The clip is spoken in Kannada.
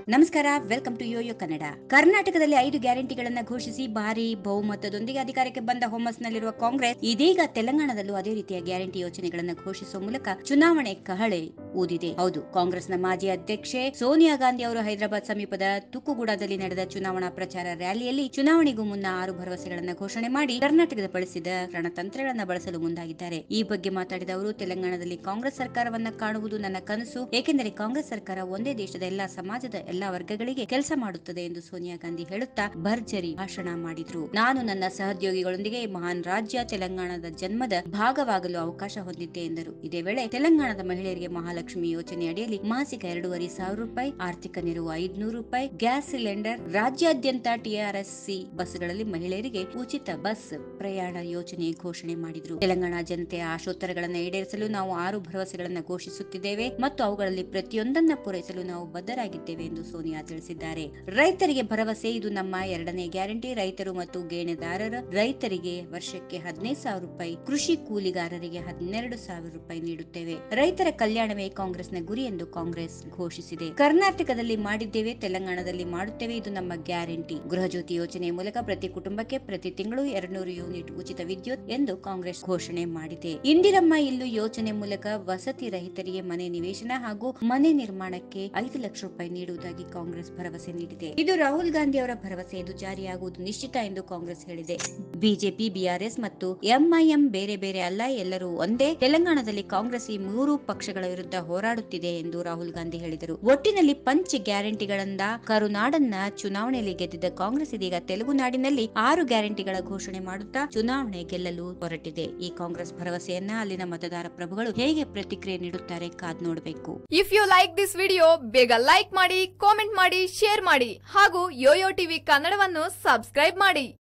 ನಮಸ್ಕಾರ ವೆಲ್ಕಮ್ ಟು ಯೋಯೋ ಕನ್ನಡ ಕರ್ನಾಟಕದಲ್ಲಿ ಐದು ಗ್ಯಾರಂಟಿಗಳನ್ನ ಘೋಷಿಸಿ ಭಾರಿ ಬಹುಮತದೊಂದಿಗೆ ಅಧಿಕಾರಕ್ಕೆ ಬಂದ ಹುಮ್ಮಸ್ನಲ್ಲಿರುವ ಕಾಂಗ್ರೆಸ್ ಇದೀಗ ತೆಲಂಗಾಣದಲ್ಲೂ ಅದೇ ರೀತಿಯ ಗ್ಯಾರಂಟಿ ಯೋಜನೆಗಳನ್ನ ಘೋಷಿಸುವ ಮೂಲಕ ಚುನಾವಣೆ ಕಹಳೆ ಊದಿದೆ ಹೌದು ಕಾಂಗ್ರೆಸ್ನ ಮಾಜಿ ಅಧ್ಯಕ್ಷೆ ಸೋನಿಯಾ ಗಾಂಧಿ ಅವರು ಹೈದರಾಬಾದ್ ಸಮೀಪದ ತುಕ್ಕುಗೂಡದಲ್ಲಿ ನಡೆದ ಚುನಾವಣಾ ಪ್ರಚಾರ ರ್ಯಾಲಿಯಲ್ಲಿ ಚುನಾವಣೆಗೂ ಮುನ್ನ ಆರು ಭರವಸೆಗಳನ್ನ ಘೋಷಣೆ ಮಾಡಿ ಕರ್ನಾಟಕದ ಬಳಸಿದ ರಣತಂತ್ರಗಳನ್ನ ಬಳಸಲು ಮುಂದಾಗಿದ್ದಾರೆ ಈ ಬಗ್ಗೆ ಮಾತಾಡಿದ ಅವರು ತೆಲಂಗಾಣದಲ್ಲಿ ಕಾಂಗ್ರೆಸ್ ಸರ್ಕಾರವನ್ನ ಕಾಣುವುದು ನನ್ನ ಕನಸು ಏಕೆಂದರೆ ಕಾಂಗ್ರೆಸ್ ಸರ್ಕಾರ ಒಂದೇ ದೇಶದ ಎಲ್ಲಾ ಸಮಾಜದ ಎಲ್ಲಾ ವರ್ಗಗಳಿಗೆ ಕೆಲಸ ಮಾಡುತ್ತದೆ ಎಂದು ಸೋನಿಯಾ ಗಾಂಧಿ ಹೇಳುತ್ತಾ ಭರ್ಜರಿ ಭಾಷಣ ಮಾಡಿದ್ರು ನಾನು ನನ್ನ ಸಹೋದ್ಯೋಗಿಗಳೊಂದಿಗೆ ಈ ಮಹಾನ್ ರಾಜ್ಯ ತೆಲಂಗಾಣದ ಜನ್ಮದ ಭಾಗವಾಗಲು ಅವಕಾಶ ಹೊಂದಿದ್ದೆ ಎಂದರು ಇದೇ ವೇಳೆ ತೆಲಂಗಾಣದ ಮಹಿಳೆಯರಿಗೆ ಮಹಾಲಕ್ಷ್ಮಿ ಯೋಜನೆ ಅಡಿಯಲ್ಲಿ ಮಾಸಿಕ ಎರಡೂವರೆ ಸಾವಿರ ರೂಪಾಯಿ ಆರ್ಥಿಕ ನೆರವು ಐದುನೂರು ರೂಪಾಯಿ ಗ್ಯಾಸ್ ಸಿಲಿಂಡರ್ ರಾಜ್ಯಾದ್ಯಂತ ಟಿಆರ್ಎಸ್ಸಿ ಬಸ್ಗಳಲ್ಲಿ ಮಹಿಳೆಯರಿಗೆ ಉಚಿತ ಬಸ್ ಪ್ರಯಾಣ ಯೋಜನೆ ಘೋಷಣೆ ಮಾಡಿದ್ರು ತೆಲಂಗಾಣ ಜನತೆಯ ಆಶೋತ್ತರಗಳನ್ನು ಈಡೇರಿಸಲು ನಾವು ಆರು ಭರವಸೆಗಳನ್ನು ಘೋಷಿಸುತ್ತಿದ್ದೇವೆ ಮತ್ತು ಅವುಗಳಲ್ಲಿ ಪ್ರತಿಯೊಂದನ್ನ ಪೂರೈಸಲು ನಾವು ಬದ್ಧರಾಗಿದ್ದೇವೆ ಎಂದು ಸೋನಿಯಾ ತಿಳಿಸಿದ್ದಾರೆ ರೈತರಿಗೆ ಭರವಸೆ ಇದು ನಮ್ಮ ಎರಡನೇ ಗ್ಯಾರಂಟಿ ರೈತರು ಮತ್ತು ಗೇಣೆದಾರರ ರೈತರಿಗೆ ವರ್ಷಕ್ಕೆ ಹದಿನೈದು ಸಾವಿರ ರೂಪಾಯಿ ಕೃಷಿ ಕೂಲಿಗಾರರಿಗೆ ಹನ್ನೆರಡು ಸಾವಿರ ರೂಪಾಯಿ ನೀಡುತ್ತೇವೆ ರೈತರ ಕಲ್ಯಾಣವೇ ಕಾಂಗ್ರೆಸ್ನ ಗುರಿ ಎಂದು ಕಾಂಗ್ರೆಸ್ ಘೋಷಿಸಿದೆ ಕರ್ನಾಟಕದಲ್ಲಿ ಮಾಡಿದ್ದೇವೆ ತೆಲಂಗಾಣದಲ್ಲಿ ಮಾಡುತ್ತೇವೆ ಇದು ನಮ್ಮ ಗ್ಯಾರಂಟಿ ಗೃಹ ಜ್ಯೋತಿ ಯೋಜನೆಯ ಮೂಲಕ ಪ್ರತಿ ಕುಟುಂಬಕ್ಕೆ ಪ್ರತಿ ತಿಂಗಳು ಎರಡ್ನೂರು ಯೂನಿಟ್ ಉಚಿತ ವಿದ್ಯುತ್ ಎಂದು ಕಾಂಗ್ರೆಸ್ ಘೋಷಣೆ ಮಾಡಿದೆ ಇಂದಿರಮ್ಮ ಇಲ್ಲು ಯೋಜನೆ ಮೂಲಕ ವಸತಿ ರಹಿತರಿಗೆ ಮನೆ ನಿವೇಶನ ಹಾಗೂ ಮನೆ ನಿರ್ಮಾಣಕ್ಕೆ ಐದು ಲಕ್ಷ ರೂಪಾಯಿ ನೀಡುವುದಾಗಿ ಕಾಂಗ್ರೆಸ್ ಭರವಸೆ ನೀಡಿದೆ ಇದು ರಾಹುಲ್ ಗಾಂಧಿ ಅವರ ಭರವಸೆ ಇದು ಜಾರಿಯಾಗುವುದು ನಿಶ್ಚಿತ ಎಂದು ಕಾಂಗ್ರೆಸ್ ಹೇಳಿದೆ ಬಿಜೆಪಿ ಬಿಆರ್ಎಸ್ ಮತ್ತು ಎಂಐಎಂ ಬೇರೆ ಬೇರೆ ಅಲ್ಲ ಎಲ್ಲರೂ ಒಂದೇ ತೆಲಂಗಾಣದಲ್ಲಿ ಕಾಂಗ್ರೆಸ್ ಈ ಮೂರು ಪಕ್ಷಗಳ ವಿರುದ್ಧ ಹೋರಾಡುತ್ತಿದೆ ಎಂದು ರಾಹುಲ್ ಗಾಂಧಿ ಹೇಳಿದರು ಒಟ್ಟಿನಲ್ಲಿ ಪಂಚ್ ಗ್ಯಾರಂಟಿಗಳಿಂದ ಕರುನಾಡನ್ನ ಚುನಾವಣೆಯಲ್ಲಿ ಗೆದ್ದಿದ್ದ ಕಾಂಗ್ರೆಸ್ ಇದೀಗ ತೆಲುಗು ನಾಡಿನಲ್ಲಿ ಆರು ಗ್ಯಾರಂಟಿಗಳ ಘೋಷಣೆ ಮಾಡುತ್ತಾ ಚುನಾವಣೆ ಗೆಲ್ಲಲು ಹೊರಟಿದೆ ಈ ಕಾಂಗ್ರೆಸ್ ಭರವಸೆಯನ್ನ ಅಲ್ಲಿನ ಮತದಾರ ಪ್ರಭುಗಳು ಹೇಗೆ ಪ್ರತಿಕ್ರಿಯೆ ನೀಡುತ್ತಾರೆ ಕಾದ್ ನೋಡಬೇಕು if you like this video ಬೇಗ ಲೈಕ್ ಮಾಡಿ ಕಾಮೆಂಟ್ ಮಾಡಿ ಶೇರ್ ಮಾಡಿ ಹಾಗೂ ಯೋಯೋ ಟಿವಿ ಕನ್ನಡವನ್ನು ಸಬ್ಸ್ಕ್ರೈಬ್ ಮಾಡಿ